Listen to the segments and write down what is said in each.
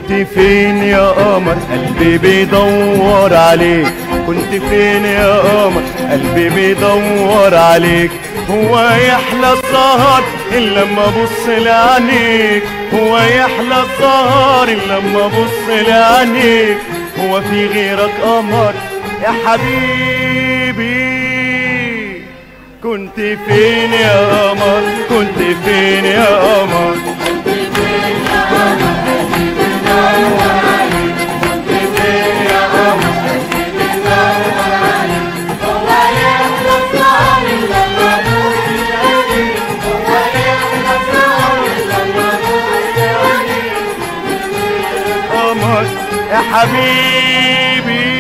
كنت فين يا قمر قلبي بيدور عليك كنت فين يا قمر قلبي بيدور عليك هو يحلى السهر إلا لما ابص لعينيك هو يحلى السهر إلا لما ابص لعينيك هو في غيرك قمر يا حبيبي كنت فين يا قمر كنت فين يا قمر قمر يا حبيبي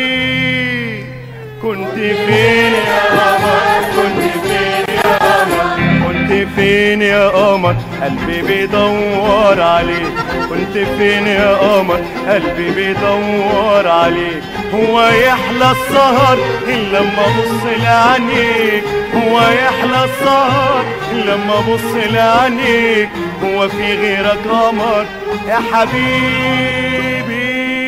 كنت فين يا قمر كنت فين يا قمر كنت فين يا قمر قلبي بيدور عليك كنت فين يا قمر قلبي بيدور عليك هو يحلى السهر إلا لما ابص لعينيك هو يحلى السهر إلا لما ابص لعينيك هو في غيرك قمر يا حبيبي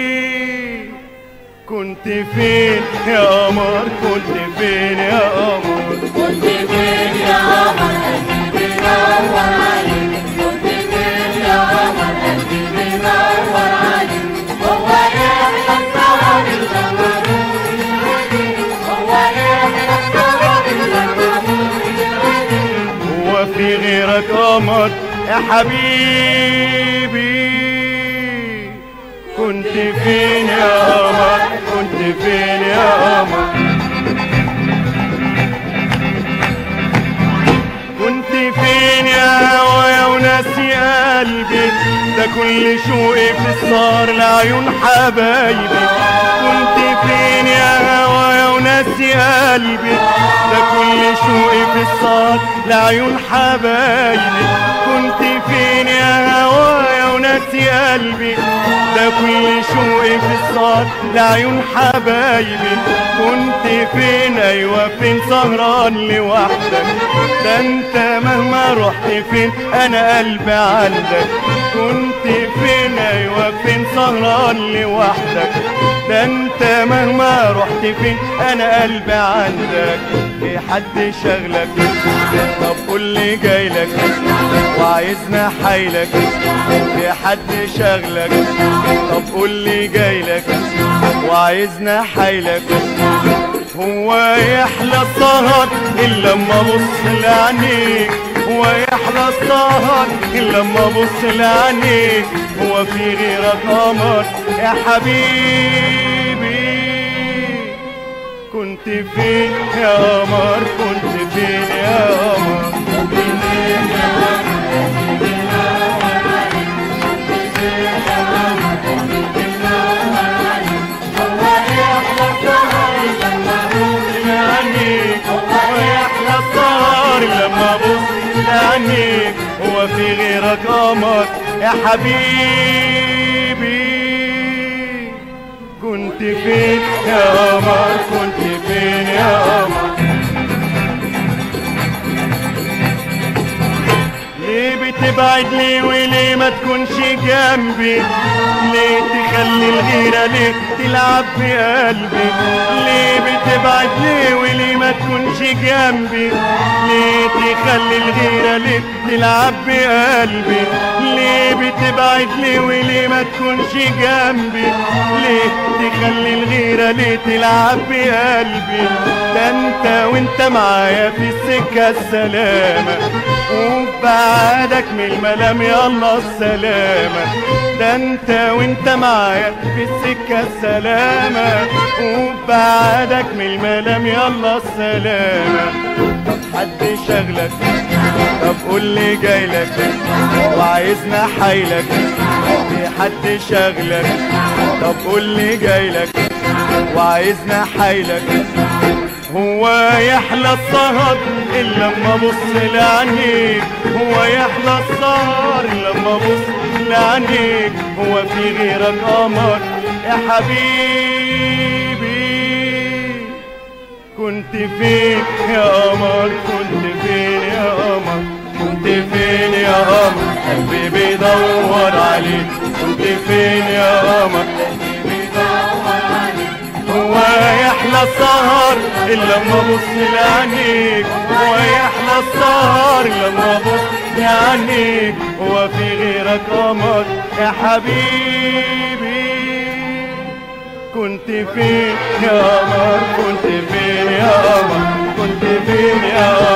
كنت فين يا قمر كنت فين يا قمر كنت فين يا قمر قلبي بيدور عليك كنت فين يا قمر قلبي بيدور عليك هو يحلى السهر لما نور العينين هو يحلى السهر لما نور العينين هو في غيرك قمر يا حبيبي كنت فين يا قمر كنت فين يا قمر كنت فين يا هوايا وناسي قلبي ده كل شوقي في السهر لعيون حبايبي كنت فين يا هوايا وناسي قلبي ده كل شوقي في السهر لعيون حبايبي كنت فين يا هوايا وناسي قلبي ده كل شوقي في السهر لعيون حبايبي كنت فين ايوه فين سهران لوحدك ده انت مهما رحت فين انا قلبي عندك كنت فين ايوه فين سهران لوحدك ده انت مهما رحت فين انا قلبي عندك في حد شغلك طب قول لي جايلك وعايزنا حيلك في حد شغلك طب قول لي جايلك وعايزنا حيلك هو يحلى السهر الا لما ابص لعينيك هو يحلى السهر الا لما ابص لعينيك هو في غيرك قمر يا حبيبي كنت فين يا قمر كنت فين يا قمر كنت فين يا قمر هو يحلى السهر لما نور لعينيك هو يحلى السهر لما ابص لعينيك هو في غيرك قمر يا حبيبي كنت فين يا قمر كنت فين يا قمر ليه بتبعد ليه وليه ما تكونش جنبي ليه تخلي الغيرة ليه تلعب في قلبي ليه بتبعد ليه وليه ما تكونش جنبي ليه تخلي الغيرة ليه تلعب في قلبي ليه بتبعد ليه وليه ما تكونش جنبي ليه تخلي الغيرة ليه تلعب في قلبي ده انت وانت معايا في السكة السلامة وبعدك من الملام يلا السلامة ده انت وانت معايا في السكة السلامة وبعدك من الملام يلا السلامة طب حد شغلك طب قول لي جايلك وعايزنا حيلك في حد شغلك طب قول لي جايلك وعايزنا حيلك هو يحلى السهر إلا لما ابص لعينيك هو يحلى السهر إلا لما ابص لعينيك هو في غيرك قمر يا حبيبي كنت فين يا قمر كنت فين يا قمر كنت فين يا قمر قلبي بيدور عليك كنت فين يا قمر بيدور عليك هو يحلى السهر إلا لما ابص لعينيك هو يحلى السهر لما ابص لعينيك هو في غيرك قمر يا حبيبي كنت فين يا قمر كنت فين يا قمر كنت فين يا قمر